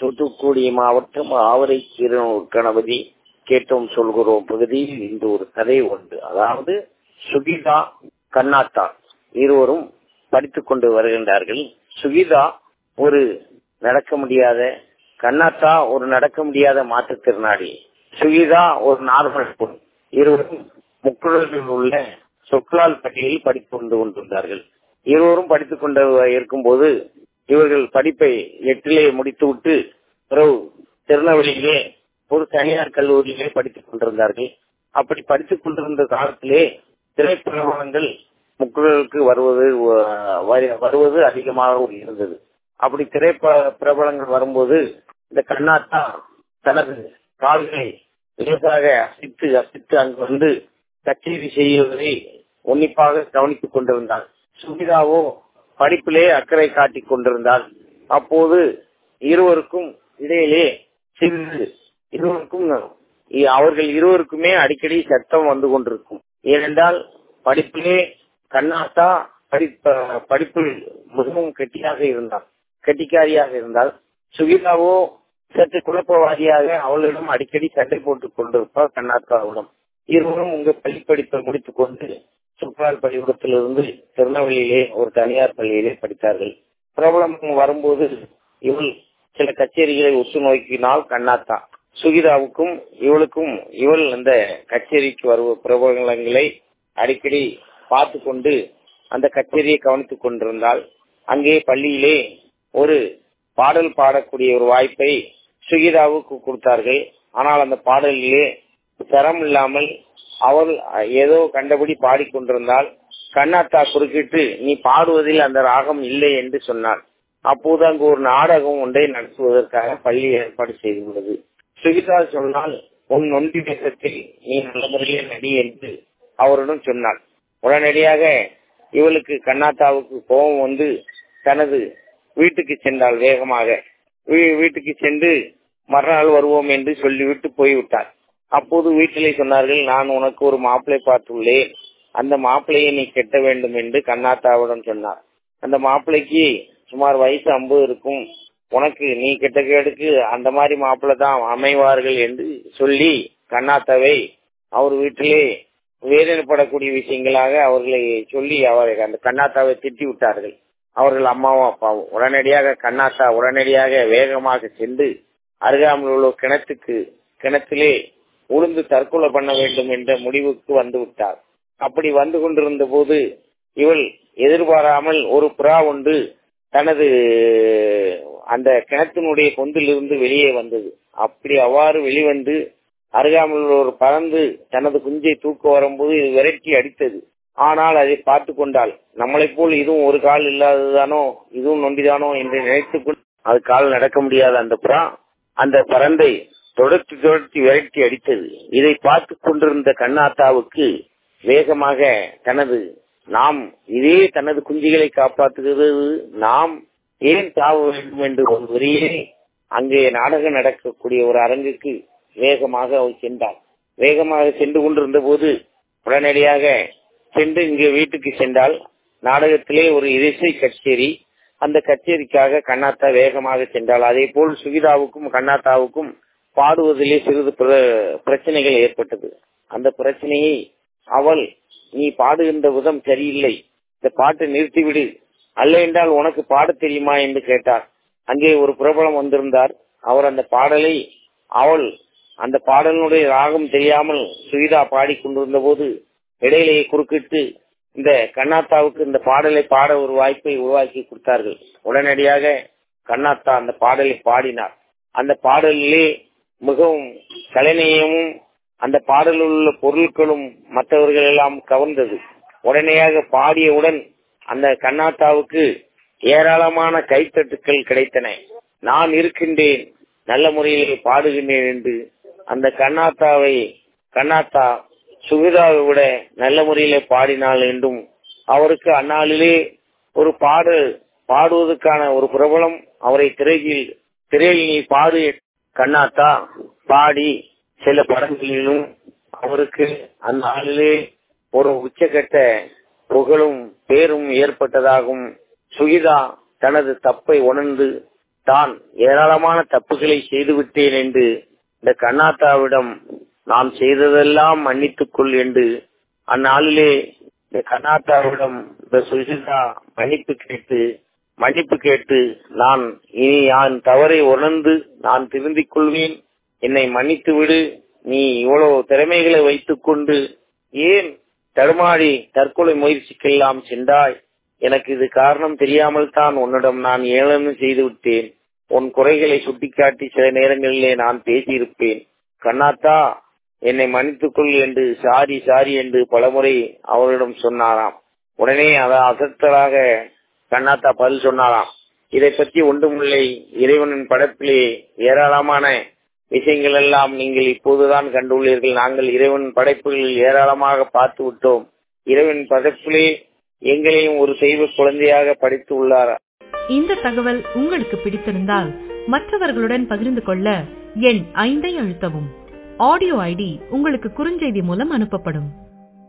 தூத்துக்குடி மாவட்டம் ஆவரை கீரனூர் கணபதி கேட்டோம் சொல்கிறோம் பகுதியில் இந்த ஒரு கதை உண்டு அதாவது சுகிதா கண்ணாத்தா இருவரும் படித்துக் கொண்டு வருகின்றார்கள் சுகிதா ஒரு நடக்க முடியாத கண்ணாத்தா ஒரு நடக்க முடியாத மாற்றுத்திறனாளி சுகிதா ஒரு நார்மல் பொண் இருவரும் முக்குழலில் உள்ள சொற்களால் பட்டியலில் படித்துக் கொண்டு கொண்டிருந்தார்கள் இருவரும் படித்துக் கொண்டு இருக்கும்போது இவர்கள் படிப்பை எட்டிலே முடித்துவிட்டு பிறகு திருநெல்வேலியிலே ஒரு தனியார் கல்லூரியிலே படித்துக் கொண்டிருந்தார்கள் அப்படி படித்துக் கொண்டிருந்த காலத்திலே திரைப்பிரபலங்கள் முக்குழலுக்கு வருவது வருவது அதிகமாக இருந்தது அப்படி திரை பிரபலங்கள் வரும்போது இந்த கண்ணாத்தா தனது கால்களை லேசாக அசைத்து அசைத்து அங்கு வந்து கச்சேரி செய்வதை உன்னிப்பாக கவனித்துக் கொண்டிருந்தாள் சுமிதாவோ படிப்பிலே அக்கறை காட்டிக் கொண்டிருந்தாள் அப்போது இருவருக்கும் இடையிலே சிறிது இருவருக்கும் அவர்கள் இருவருக்குமே அடிக்கடி சத்தம் வந்து கொண்டிருக்கும் ஏனென்றால் படிப்பிலே கண்ணாத்தா படிப்பில் மிகவும் கெட்டியாக இருந்தாள் கெட்டிக்காரியாக இருந்தால் சுகிதாவோ சற்று குழப்பவாதியாக அவளிடம் அடிக்கடி சண்டை போட்டுக் கொண்டிருப்பார் கண்ணாத்தாவிடம் இருவரும் உங்க பள்ளி படிப்பை முடித்துக் கொண்டு சுற்றால் பள்ளிக்கூடத்திலிருந்து திருநெல்வேலியிலே ஒரு தனியார் பள்ளியிலே படித்தார்கள் பிரபலம் வரும்போது இவள் சில கச்சேரிகளை உற்று நோக்கினால் கண்ணாத்தா சுகிதாவுக்கும் இவளுக்கும் இவள் அந்த கச்சேரிக்கு வருவ பிரபலங்களை அடிக்கடி பார்த்து கொண்டு அந்த கச்சேரியை கவனித்துக் கொண்டிருந்தால் அங்கே பள்ளியிலே ஒரு பாடல் பாடக்கூடிய ஒரு வாய்ப்பை சுகிதாவுக்கு கொடுத்தார்கள் ஆனால் அந்த பாடலிலே தரம் இல்லாமல் அவள் ஏதோ கண்டபடி பாடிக்கொண்டிருந்தால் கண்ணாத்தா குறுக்கிட்டு நீ பாடுவதில் அந்த ராகம் இல்லை என்று சொன்னாள் அப்போது அங்கு ஒரு நாடகம் ஒன்றை நடத்துவதற்காக பள்ளி ஏற்பாடு செய்துள்ளது சுகிதா சொன்னால் உன் நொண்டி தேசத்தில் நீ நல்ல முறையில் நடி என்று அவரிடம் சொன்னாள் உடனடியாக இவளுக்கு கண்ணாத்தாவுக்கு கோபம் வந்து தனது வீட்டுக்கு சென்றாள் வேகமாக வீட்டுக்கு சென்று மறுநாள் வருவோம் என்று சொல்லிவிட்டு போய்விட்டார் அப்போது வீட்டிலே சொன்னார்கள் நான் உனக்கு ஒரு மாப்பிளை பார்த்துள்ளேன் அந்த மாப்பிளையை நீ கெட்ட வேண்டும் என்று கண்ணாத்தாவிடம் சொன்னார் அந்த மாப்பிளைக்கு சுமார் வயசு ஐம்பது இருக்கும் உனக்கு நீ கெட்ட கேடுக்கு அந்த மாதிரி மாப்பிள்ளை தான் அமைவார்கள் என்று சொல்லி கண்ணாத்தாவை அவர் வீட்டிலே வேதனைப்படக்கூடிய விஷயங்களாக அவர்களை சொல்லி அவரை அந்த கண்ணாத்தாவை திட்டி விட்டார்கள் அவர்கள் அம்மாவும் அப்பாவும் உடனடியாக கண்ணாத்தா உடனடியாக வேகமாக சென்று அருகாமல் உள்ள கிணத்துக்கு கிணத்திலே உளுந்து தற்கொலை பண்ண வேண்டும் என்ற முடிவுக்கு வந்து விட்டார் அப்படி வந்து கொண்டிருந்த போது இவள் எதிர்பாராமல் ஒரு புறா ஒன்று தனது அந்த கிணத்தினுடைய கொந்திலிருந்து வெளியே வந்தது அப்படி அவ்வாறு வெளிவந்து அருகாமல் ஒரு பறந்து தனது குஞ்சை தூக்க வரும்போது இது விரட்டி அடித்தது ஆனால் அதை பார்த்து கொண்டால் நம்மளை போல் இதுவும் ஒரு கால் இல்லாததானோ இதுவும் நொண்டிதானோ என்று நினைத்துக் கொண்டு அது கால் நடக்க முடியாத அந்த புறா அந்த பறந்தை தொடர்ச்சி தொடர்ச்சி விரட்டி அடித்தது இதை பார்த்து கொண்டிருந்த கண்ணாத்தாவுக்கு வேகமாக தனது நாம் இதே தனது குஞ்சுகளை காப்பாற்றுகிறது நாம் ஏன் தாவ வேண்டும் என்று ஒரு வரியே அங்கே நாடகம் நடக்கக்கூடிய ஒரு அரங்குக்கு வேகமாக அவள் சென்றாள் வேகமாக சென்று கொண்டிருந்த போது உடனடியாக சென்று இங்கே வீட்டுக்கு சென்றால் நாடகத்திலே ஒரு இசை கச்சேரி அந்த கச்சேரிக்காக கண்ணாத்தா வேகமாக சென்றாள் அதே போல் சுகிதாவுக்கும் கண்ணாத்தாவுக்கும் பாடுவதிலே சிறிது பிரச்சனைகள் ஏற்பட்டது அந்த பிரச்சனையை அவள் நீ பாடுகின்ற விதம் சரியில்லை இந்த பாட்டை நிறுத்திவிடு அல்ல என்றால் உனக்கு பாட தெரியுமா என்று கேட்டார் அங்கே ஒரு பிரபலம் வந்திருந்தார் அவர் அந்த பாடலை அவள் அந்த பாடலினுடைய ராகம் தெரியாமல் சுகிதா பாடிக்கொண்டிருந்த போது இடையிலேயே குறுக்கிட்டு இந்த கண்ணாத்தாவுக்கு இந்த பாடலை பாட ஒரு வாய்ப்பை உருவாக்கி கொடுத்தார்கள் உடனடியாக கண்ணாத்தா அந்த பாடலை பாடினார் அந்த பாடலிலே மிகவும் கலைநயமும் அந்த பாடலில் உள்ள பொருட்களும் மற்றவர்கள் எல்லாம் கவர்ந்தது உடனடியாக பாடியவுடன் அந்த கண்ணாத்தாவுக்கு ஏராளமான கைத்தட்டுக்கள் கிடைத்தன நான் இருக்கின்றேன் நல்ல முறையிலே பாடுகின்றேன் என்று அந்த கண்ணாத்தாவை கண்ணாத்தா சுகிதாவை விட நல்ல முறையிலே பாடினாள் என்றும் அவருக்கு அந்நாளிலே ஒரு பாடு பாடுவதற்கான ஒரு பிரபலம் அவரை திரையில் திரையில் நீ பாடு கண்ணாத்தா பாடி சில படங்களிலும் அவருக்கு அந்த நாளிலே ஒரு உச்சகட்ட புகழும் பேரும் ஏற்பட்டதாகும் சுகிதா தனது தப்பை உணர்ந்து தான் ஏராளமான தப்புகளை செய்துவிட்டேன் என்று இந்த கண்ணாத்தாவிடம் நாம் செய்ததெல்லாம் மன்னித்துக்கொள் என்று அந்நாளிலே இந்த கண்ணாத்தாவிடம் இந்த சுஜிதா மன்னிப்பு கேட்டு மன்னிப்பு கேட்டு நான் இனி நான் தவறை உணர்ந்து நான் திருந்திக் கொள்வேன் என்னை மன்னித்து விடு நீ இவ்வளவு திறமைகளை வைத்துக் கொண்டு ஏன் தடுமாறி தற்கொலை முயற்சிக்கெல்லாம் சென்றாய் எனக்கு இது காரணம் தெரியாமல் தான் உன்னிடம் நான் ஏளனம் செய்து விட்டேன் உன் குறைகளை சுட்டிக்காட்டி சில நேரங்களிலே நான் பேசியிருப்பேன் கண்ணாத்தா என்னை மன்னித்துக்கொள் என்று சாரி சாரி என்று பலமுறை அவரிடம் சொன்னாராம் உடனே அத அசத்தலாக கண்ணாத்தா பதில் சொன்னாராம் இதை பற்றி ஒன்றுமில்லை இறைவனின் படைப்பிலே ஏராளமான விஷயங்கள் எல்லாம் நீங்கள் இப்போதுதான் கண்டுள்ளீர்கள் நாங்கள் இறைவன் படைப்புகளில் ஏராளமாக பார்த்து விட்டோம் இறைவன் படைப்பிலே எங்களையும் ஒரு தெய்வ குழந்தையாக படைத்து உள்ளார் இந்த தகவல் உங்களுக்கு பிடித்திருந்தால் மற்றவர்களுடன் பகிர்ந்து கொள்ள எண் ஐந்தை அழுத்தவும் ஆடியோ ஐடி உங்களுக்கு குறுஞ்செய்தி மூலம் அனுப்பப்படும்